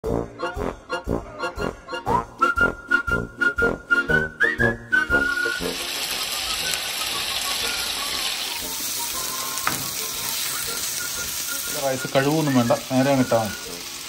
Rice കഴിവൊന്നും വേണ്ട നേരെ അങ്ങ് ഇട്ടാൽ മതി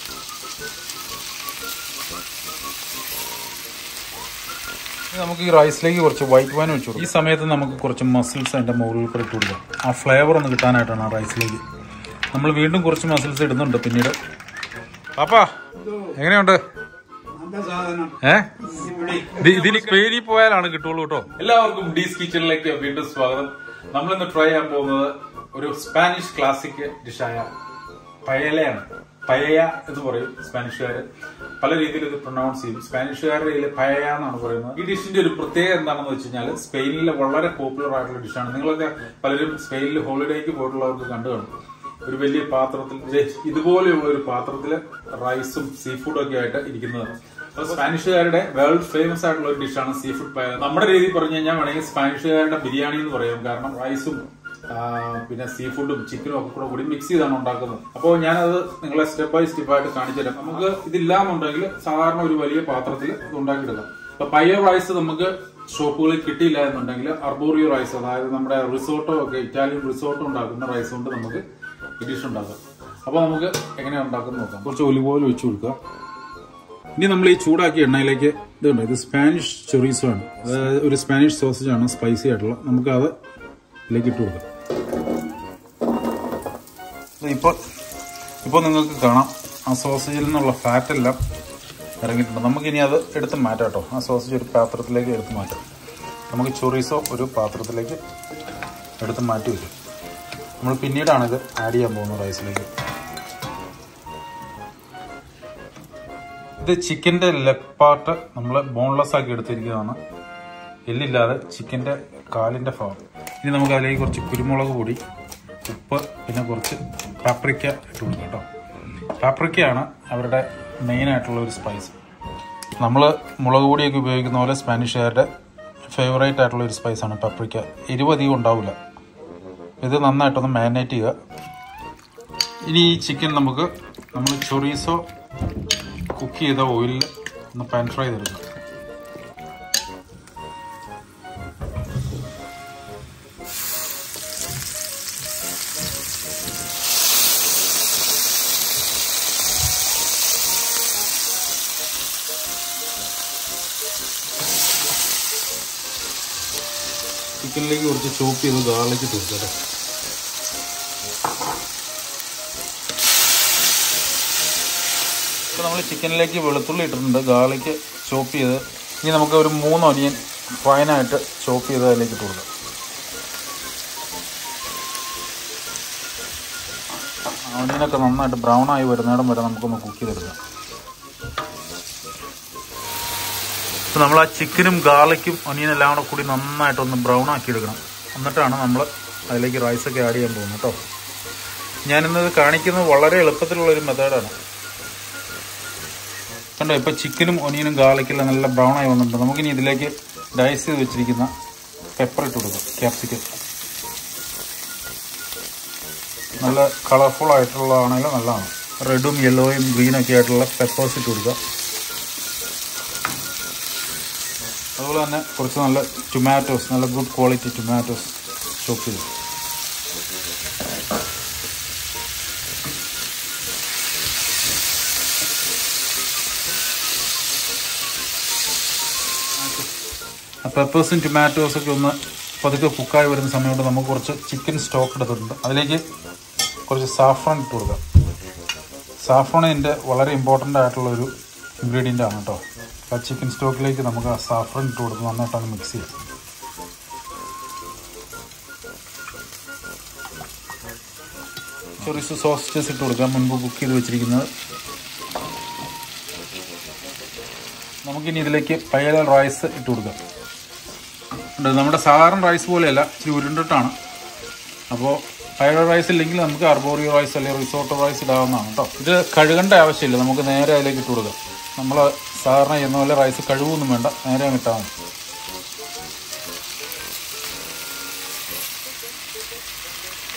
ഇനി നമുക്ക് ഈ റൈസിലേക്ക് കുറച്ച് വൈറ്റ് വൈൻ വെച്ചു കൊടുക്കാം ഈ സമയത്ത് നമുക്ക് കുറച്ച് മസിൽസ് അതിൻ്റെ മുകളിൽ കൂടെ ഇട്ട് കൊടുക്കാം ആ ഫ്ലേവർ ഒന്ന് കിട്ടാനായിട്ടാണ് ആ റൈസിലേക്ക് നമ്മൾ വീണ്ടും കുറച്ച് മസിൽസ് ഇടുന്നുണ്ട് പിന്നീട് പാപ്പാ എങ്ങനെയുണ്ട് ഏ ഇത് ഇതിന് സ്പെയിനിൽ പോയാലാണ് കിട്ടുള്ളൂ കേട്ടോ എല്ലാവർക്കും ഡീസ് കിച്ചണിലേക്ക് വീണ്ടും സ്വാഗതം നമ്മൾ ഇന്ന് ട്രൈ ചെയ്യാൻ പോകുന്നത് ഒരു സ്പാനിഷ് ക്ലാസിക് ഡിഷായ പയലയാണ് പയയ എന്ന് പറയും സ്പാനിഷുകാര് പല രീതിയിൽ ഇത് പ്രൊണൗൺസ് ചെയ്യും സ്പാനിഷുകാരുടെ കയ്യിൽ പയയ എന്നാണ് പറയുന്നത് ഈ ഡിഷിന്റെ ഒരു പ്രത്യേകത എന്താണെന്ന് വെച്ച് കഴിഞ്ഞാൽ സ്പെയിനിലെ വളരെ പോപ്പുലർ ആയിട്ടുള്ള ഡിഷാണ് നിങ്ങളൊക്കെ പലരും സ്പെയിനിൽ ഹോളിഡേക്ക് പോയിട്ടുള്ളവർക്ക് കണ്ടു കാണും ഒരു വലിയ പാത്രത്തിൽ ദേ ഇതുപോലെയുള്ള ഒരു പാത്രത്തിൽ റൈസും സീ ഫുഡും ഒക്കെ ആയിട്ട് ഇരിക്കുന്നതാണ് അപ്പൊ സ്പാനിഷുകാരുടെ വേൾഡ് ഫേമസ് ആയിട്ടുള്ള ഒരു ഡിഷാണ് സീ ഫുഡ് പയ നമ്മുടെ രീതി പറഞ്ഞു കഴിഞ്ഞാൽ വേണമെങ്കിൽ സ്പാനിഷുകാരുടെ ബിരിയാണി എന്ന് പറയാം കാരണം റൈസും ആ, പിന്നെ സീ ഫുഡും ചിക്കനും ഒക്കെ കൂടെ കൂടി മിക്സ് ചെയ്താണ് ഉണ്ടാക്കുന്നത് അപ്പോൾ ഞാനത് നിങ്ങളെ സ്റ്റെപ്പ് ബൈ സ്റ്റെപ്പ് ആയിട്ട് കാണിച്ചു തരാം നമുക്ക് ഇതില്ലാന്നുണ്ടെങ്കിൽ സാധാരണ ഒരു വലിയ പാത്രത്തിൽ ഇത് ഉണ്ടാക്കിയെടുക്കാം അപ്പൊ പയ്യ റൈസ് നമുക്ക് ഷോപ്പുകളിൽ കിട്ടിയില്ല എന്നുണ്ടെങ്കിൽ അർബോറിയോ റൈസ് അതായത് നമ്മുടെ റിസോർട്ടോ ഒക്കെ ഇറ്റാലിയൻ റിസോർട്ടോ ഉണ്ടാക്കുന്ന റൈസ് കൊണ്ട് നമുക്ക് ഈ ഡിഷ് ഉണ്ടാക്കാം അപ്പൊ നമുക്ക് എങ്ങനെയാണ് ഉണ്ടാക്കുന്നത് നോക്കാം കുറച്ച് ഒലിവ് ഓയിൽ ഒഴിച്ചു കൊടുക്കുക ഇനി നമ്മൾ ഈ ചൂടാക്കിയ എണ്ണയിലേക്ക് ഇതുണ്ട് ഇത് സ്പാനിഷ് ചൊറീസോ ആണ് അതായത് ഒരു സ്പാനിഷ് സോസേജ് ആണ് സ്പൈസി ആയിട്ടുള്ള നമുക്ക് അത് ഇതിലേക്ക് ഇട്ട് കൊടുക്കാം ഇപ്പോൾ ഇപ്പോൾ നിങ്ങൾക്ക് കാണാം ആ സോസേജിൽ നിന്നുള്ള ഫാറ്റ് എല്ലാം ഇറങ്ങിയിട്ടുണ്ട് നമുക്കിനി അത് എടുത്ത് മാറ്റാം കേട്ടോ ആ സോസേജ് ഒരു പാത്രത്തിലേക്ക് എടുത്ത് മാറ്റാം നമുക്ക് ചൊറീസോ ഒരു പാത്രത്തിലേക്ക് എടുത്ത് മാറ്റി വയ്ക്കും നമ്മൾ പിന്നീടാണ് ഇത് ആഡ് ചെയ്യാൻ പോകുന്നത് റൈസിലേക്ക് ഇത് ചിക്കൻ്റെ ലെഗ് പാർട്ട് നമ്മൾ ബോൺലെസ് ആക്കി എടുത്തിരിക്കുന്നതാണ് എല്ലില്ലാതെ ചിക്കൻ്റെ കാലിൻ്റെ ഭാഗം ഇനി നമുക്ക് അതിലേക്ക് കുറച്ച് കുരുമുളക് പൊടി ഉപ്പ് പിന്നെ കുറച്ച് പാപ്രിക്ക ഇട്ട് കൊടുക്കാം കേട്ടോ പാപ്രിക്കയാണ് അവരുടെ മെയിൻ ആയിട്ടുള്ള ഒരു സ്പൈസ് നമ്മൾ മുളക് പൊടിയൊക്കെ ഉപയോഗിക്കുന്ന പോലെ സ്പാനിഷുകാരുടെ ഫേവറേറ്റ് ആയിട്ടുള്ള ഒരു സ്പൈസാണ് പാപ്രിക്ക എരിവ് അധികം ഉണ്ടാവില്ല ഇത് നന്നായിട്ടൊന്ന് മാരിനേറ്റ് ചെയ്യുക ഇനി ഈ ചിക്കൻ നമുക്ക് നമ്മൾ ചൊറീസോ കുക്ക് ചെയ്ത ഓയിലിൽ ഒന്ന് പാൻ ഫ്രൈ ചെയ്തെടുക്കാം ചിക്കനിലേക്ക് കുറച്ച് ചോപ്പ് ചെയ്ത് ഗാർലിക്ക് തീർക്കട്ടെ ഇപ്പോൾ നമ്മൾ ചിക്കനിലേക്ക് വെളുത്തുള്ളി ഇട്ടിട്ടുണ്ട് ഗാർലിക്ക് ചോപ്പ് ചെയ്ത് ഇനി നമുക്ക് ഒരു മൂന്ന് ഒനിയൻ ഫൈനായിട്ട് ചോപ്പ് ചെയ്ത് അതിലേക്ക് ഇട്ട് കൊടുക്കാം ഒനിയനൊക്കെ നന്നായിട്ട് ബ്രൗൺ ആയി വരുന്നിടം വരെ നമുക്കൊന്ന് കുക്ക് ചെയ്തെടുക്കാം അപ്പോൾ നമ്മൾ ആ ചിക്കനും ഗാർലിക്കും ഒനിയനും എല്ലാം കൂടെ കൂടി നന്നായിട്ടൊന്ന് ബ്രൗൺ ആക്കി എടുക്കണം എന്നിട്ടാണ് നമ്മൾ അതിലേക്ക് റൈസൊക്കെ ആഡ് ചെയ്യാൻ പോകുന്നത് കേട്ടോ ഞാനിന്നത് കാണിക്കുന്നത് വളരെ എളുപ്പത്തിലുള്ള ഒരു മെത്തേഡാണ് കണ്ടോ ഇപ്പോൾ ചിക്കനും ഒനിയനും ഗാർലിക്കെല്ലാം നല്ല ബ്രൗൺ ആയി വന്നിട്ടുണ്ട് നമുക്കിനി ഇതിലേക്ക് ഡൈസ് ചെയ്ത് വെച്ചിരിക്കുന്ന പെപ്പർ ഇട്ട് കൊടുക്കാം ക്യാപ്സിക്കം നല്ല കളർഫുൾ ആയിട്ടുള്ളതാണെങ്കിലും നല്ലതാണ് റെഡും യെല്ലോയും ഗ്രീനും ഒക്കെ ആയിട്ടുള്ള പെപ്പേഴ്സ് ഇട്ട് കൊടുക്കുക അതുപോലെ തന്നെ കുറച്ച് നല്ല ടൊമാറ്റോസ് നല്ല ഗുഡ് ക്വാളിറ്റി ടൊമാറ്റോസ് ചോപ്പ് ചെയ്തു ആ പെപ്പേഴ്സും ടൊമാറ്റോസും ഒക്കെ ഒന്ന് പതുക്കെ കുക്കായി വരുന്ന സമയത്ത് നമുക്ക് കുറച്ച് ചിക്കൻ സ്റ്റോക്ക് എടുത്തിട്ടുണ്ട് അതിലേക്ക് കുറച്ച് സാഫ്രോൺ ഇട്ട് കൊടുക്കാം സാഫ്രോൺ ഇതിൻ്റെ വളരെ ഇമ്പോർട്ടൻ്റ് ആയിട്ടുള്ള ഒരു ഇൻഗ്രീഡിയൻ്റ് ആണ് കേട്ടോ ആ ചിക്കൻ സ്റ്റോക്കിലേക്ക് നമുക്ക് ആ സാഫ്രൺ ഇട്ട് കൊടുത്ത് നന്നായിട്ടൊന്ന് മിക്സ് ചെയ്യാം ചെറിയ സോസേജസ് ഇട്ട് കൊടുക്കാം മുൻപ് കുക്ക് ചെയ്ത് വെച്ചിരിക്കുന്നത് നമുക്കിനി ഇതിലേക്ക് പയ്യൽ റൈസ് ഇട്ട് കൊടുക്കാം ഉണ്ട്. നമ്മുടെ സാധാരണ റൈസ് പോലെയല്ല ഇച്ചിരി ഉരുണ്ടിട്ടാണ് അപ്പോൾ പയർ റൈസ് ഇല്ലെങ്കിൽ നമുക്ക് അർബോറിയോ റൈസ് അല്ലെങ്കിൽ റിസോർട്ടോ റൈസ് ഇടാവുന്നതാണ് കേട്ടോ ഇത് കഴുകേണ്ട ആവശ്യമില്ല നമുക്ക് നേരെ അതിലേക്ക് ഇട്ട് കൊടുക്കാം നമ്മൾ സാധാരണ ചെയ്യുന്ന പോലെ റൈസ് കഴുകൊന്നും വേണ്ട നേരെ അങ്ങ് ഇട്ടാൽ മതി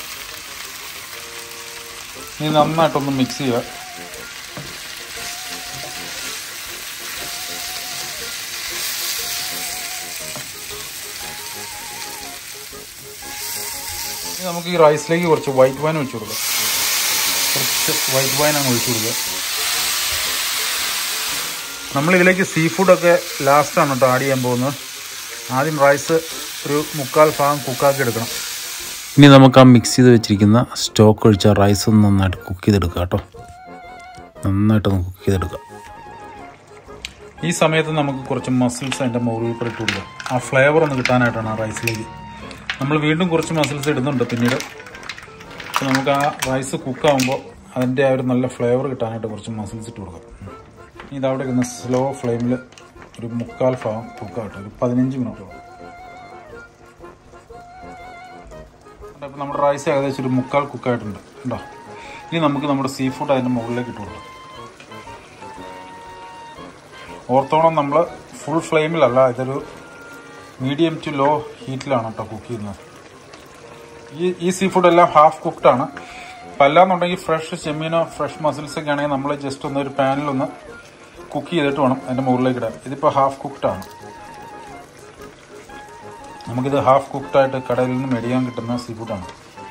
ഇനി നന്നായിട്ടൊന്ന് മിക്സ് ചെയ്യുക ഇനി നമുക്ക് ഈ റൈസിലേക്ക് കുറച്ച് വൈറ്റ് വൈൻ ഒഴിച്ചു കൊടുക്കാം കുറച്ച് വൈറ്റ് വൈൻ അങ്ങ് ഒഴിച്ചു കൊടുക്കുക നമ്മൾ ഇതിലേക്ക് സീ ഫുഡൊക്കെ ലാസ്റ്റാണ് കേട്ടോ ആഡ് ചെയ്യാൻ പോകുന്നത് ആദ്യം റൈസ് ഒരു മുക്കാൽ ഭാഗം കുക്കാക്കി എടുക്കണം ഇനി നമുക്ക് ആ മിക്സ് ചെയ്ത് വെച്ചിരിക്കുന്ന സ്റ്റോക്ക് ഒഴിച്ച റൈസ് ഒന്ന് നന്നായിട്ട് കുക്ക് ചെയ്തെടുക്കുക കേട്ടോ നന്നായിട്ടൊന്ന് കുക്ക് ചെയ്തെടുക്കുക ഈ സമയത്ത് നമുക്ക് കുറച്ച് മസിൽസ് അതിൻ്റെ മുകളിൽ കൂടെ ഇട്ട് കൊടുക്കാം ആ ഫ്ലേവർ ഒന്ന് കിട്ടാനായിട്ടാണ് ആ റൈസിലേക്ക് നമ്മൾ വീണ്ടും കുറച്ച് മസിൽസ് ഇടുന്നുണ്ട് പിന്നീട് അപ്പോൾ നമുക്ക് ആ റൈസ് കുക്കാകുമ്പോൾ അതിൻ്റെ ആ ഒരു നല്ല ഫ്ലേവർ കിട്ടാനായിട്ട് കുറച്ച് മസിൽസ് ഇട്ട് കൊടുക്കാം ഇനി ഇതവിടെ ഇരുന്ന് സ്ലോ ഫ്ലെയിമിൽ ഒരു മുക്കാൽ ഭാഗം കുക്കാകട്ടെ ഒരു പതിനഞ്ച് മിനിറ്റോളം അപ്പോൾ നമ്മുടെ റൈസ് ഏകദേശം ഒരു മുക്കാൽ കുക്കായിട്ടുണ്ട് ഉണ്ടോ ഇനി നമുക്ക് നമ്മുടെ സീ ഫുഡ് അതിൻ്റെ മുകളിലേക്ക് ഇട്ട് കൊടുക്കാം ഓർത്തോണം നമ്മൾ ഫുൾ ഫ്ലെയിമിലല്ല ഇതൊരു മീഡിയം ടു ലോ ഹീറ്റിലാണ് കേട്ടോ കുക്ക് ചെയ്യുന്നത് ഈ ഈ സീ ഫുഡ് എല്ലാം ഹാഫ് കുക്ക്ഡ് ആണ് അപ്പം അല്ലാന്നുണ്ടെങ്കിൽ ഫ്രഷ് ചെമ്മീനോ ഫ്രഷ് മസിൽസ് ഒക്കെ ആണെങ്കിൽ നമ്മൾ ജസ്റ്റ് ഒന്ന് ഒരു പാനിലൊന്ന് കുക്ക് ചെയ്തിട്ട് വേണം അതിൻ്റെ മുകളിലേക്ക് ഇടാൻ ഇതിപ്പോൾ ഹാഫ് കുക്ക്ഡ് ആണ് നമുക്കിത് ഹാഫ് കുക്ക്ഡ് ആയിട്ട് കടയിൽ നിന്ന് മേടിക്കാൻ കിട്ടുന്ന സീ ഫുഡാണ്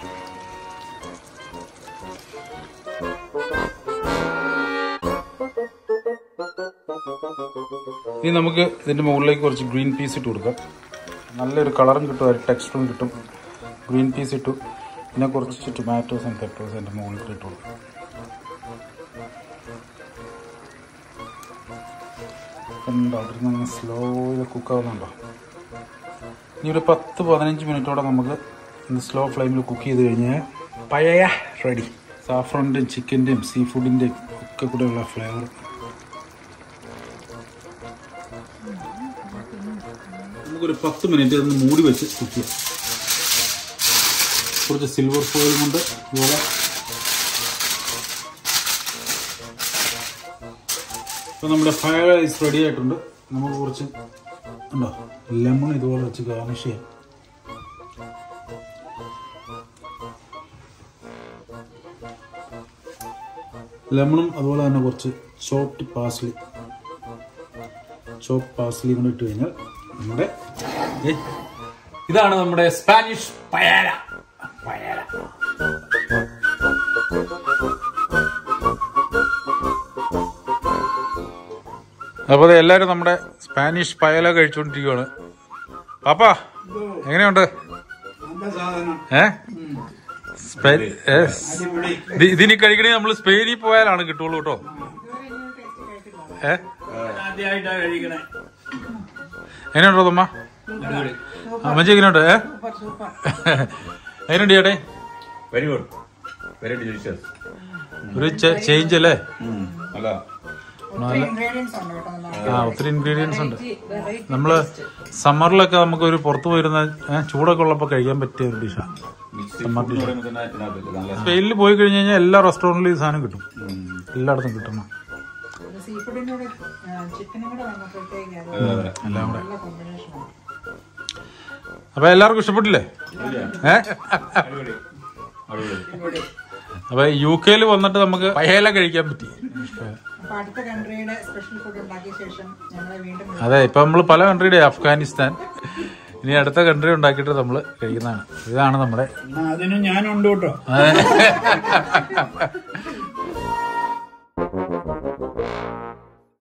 ഇനി നമുക്ക് ഇതിൻ്റെ മുകളിലേക്ക് കുറച്ച് ഗ്രീൻ പീസ് ഇട്ട് കൊടുക്കാം നല്ലൊരു കളറും കിട്ടും ഒരു ടെക്സ്ചറും കിട്ടും ഗ്രീൻ പീസ് ഇട്ടു പിന്നെ കുറച്ച് ടൊമാറ്റോസ് ആൻഡ് പെപ്പേഴ്സ് അതിൻ്റെ മുകളിൽ ഇട്ട് കൊടുക്കും കണ്ടോ അവിടെ നിന്ന് സ്ലോ ചെയ്ത് കുക്കാവുന്നുണ്ടോ ഇനി ഒരു പത്ത് പതിനഞ്ച് മിനിറ്റോടെ നമുക്ക് ഇത് സ്ലോ ഫ്ലെയിമിൽ കുക്ക് ചെയ്ത് കഴിഞ്ഞാൽ പഴയ റെഡി സാഫ്രണിൻ്റെയും ചിക്കൻ്റെയും സീ ഫുഡിൻ്റെയും ഒക്കെ കൂടെയുള്ള ഫ്ലേവർ നമുക്കൊരു പത്ത് മിനിറ്റ് ഒന്ന് മൂടി വെച്ച് കുക്ക് ചെയ്യാം കുറച്ച് സിൽവർ ഫോയിൽ കൊണ്ട് ഇതുപോലെ ഇപ്പം നമ്മുടെ ഫയർ റൈസ് റെഡി ആയിട്ടുണ്ട് നമുക്ക് കുറച്ച് ഉണ്ടോ ലെമൺ ഇതുപോലെ വെച്ച് ഗാർണിഷ് ചെയ്യാം ലെമണും അതുപോലെ തന്നെ കുറച്ച് ചോപ്ഡ് പാസ്ലി ചോപ്പ് പാസ്ലി കൂടെ ഇട്ട് കഴിഞ്ഞാൽ നമ്മുടെ ഏ, ഇതാണ് നമ്മുടെ സ്പാനിഷ് പയാല പയാല അപ്പോൾ എല്ലാവരും നമ്മുടെ സ്പാനിഷ് പയല കഴിച്ചുകൊണ്ടിരിക്കുകയാണ് പാപ്പാ എങ്ങനെയുണ്ട് ഏ സ്പെ- ഏ, ഇത് ഇതിനി കഴിക്കണേ നമ്മൾ സ്പെയിനിൽ പോയാലാണ് കിട്ടുള്ളൂ കേട്ടോ ഏ എങ്ങനെയുണ്ടോ തമ്മ അമ്മച്ചി എങ്ങനെയുണ്ട് ഏ എങ്ങനെയുണ്ട് ചേട്ടേ വെരി ഗുഡ് വെരി ഡിലീഷ്യസ് ഒരു ചേഞ്ച് അല്ലേ അല്ല നല്ല ഇൻഗ്രീഡിയൻസ് ഉണ്ട് കേട്ടോ നല്ല ആ ഒത്തിരി ഇൻഗ്രീഡിയൻസ് ഉണ്ട് നമ്മള് സമ്മറിലൊക്കെ നമുക്ക് ഒരു പുറത്ത് പോയിരുന്ന ഏ, ചൂടൊക്കെ ഉള്ളപ്പോൾ കഴിക്കാൻ പറ്റിയ ഒരു ഡിഷാണ് മിക്സ് ഫുഡ് പറയുമ്പോൾ തന്നെ ഇതിനകത്ത് നല്ല സ്പെയിനിൽ പോയി കഴിഞ്ഞ് കഴിഞ്ഞാൽ എല്ലാ റെസ്റ്റോറൻറ്റിലും ഈ സാധനം കിട്ടും എല്ലായിടത്തും കിട്ടണം സീ ഫുഡിന്റെ കൂടെ ചിക്കനും കൂടെ വന്നപ്പോഴത്തേക്ക് അത് എല്ലാം കൂടെ നല്ല കോമ്പിനേഷനാണ് അപ്പൊ എല്ലാവർക്കും ഇഷ്ടപ്പെട്ടില്ലേ ഏ അടിപൊളി അടിപൊളി അപ്പൊ യു കെയിൽ വന്നിട്ട് നമുക്ക് പയല കഴിക്കാൻ പറ്റി അപ്പൊ അടുത്ത കൺട്രിയുടെ സ്പെഷ്യൽ ഫുഡ് ഉണ്ടാക്കിയ ശേഷം ഞങ്ങളെ വീണ്ടും വിളിക്കും. അതെ ഇപ്പൊ നമ്മൾ പല കൺട്രിയുടെ അഫ്ഗാനിസ്ഥാൻ ഇനി അടുത്ത കൺട്രി ഉണ്ടാക്കിയിട്ട് നമ്മൾ കഴിക്കുന്നതാണ് ഇതാണ് നമ്മുടെ അതിന് ഞാനുണ്ട് കേട്ടോ അതെ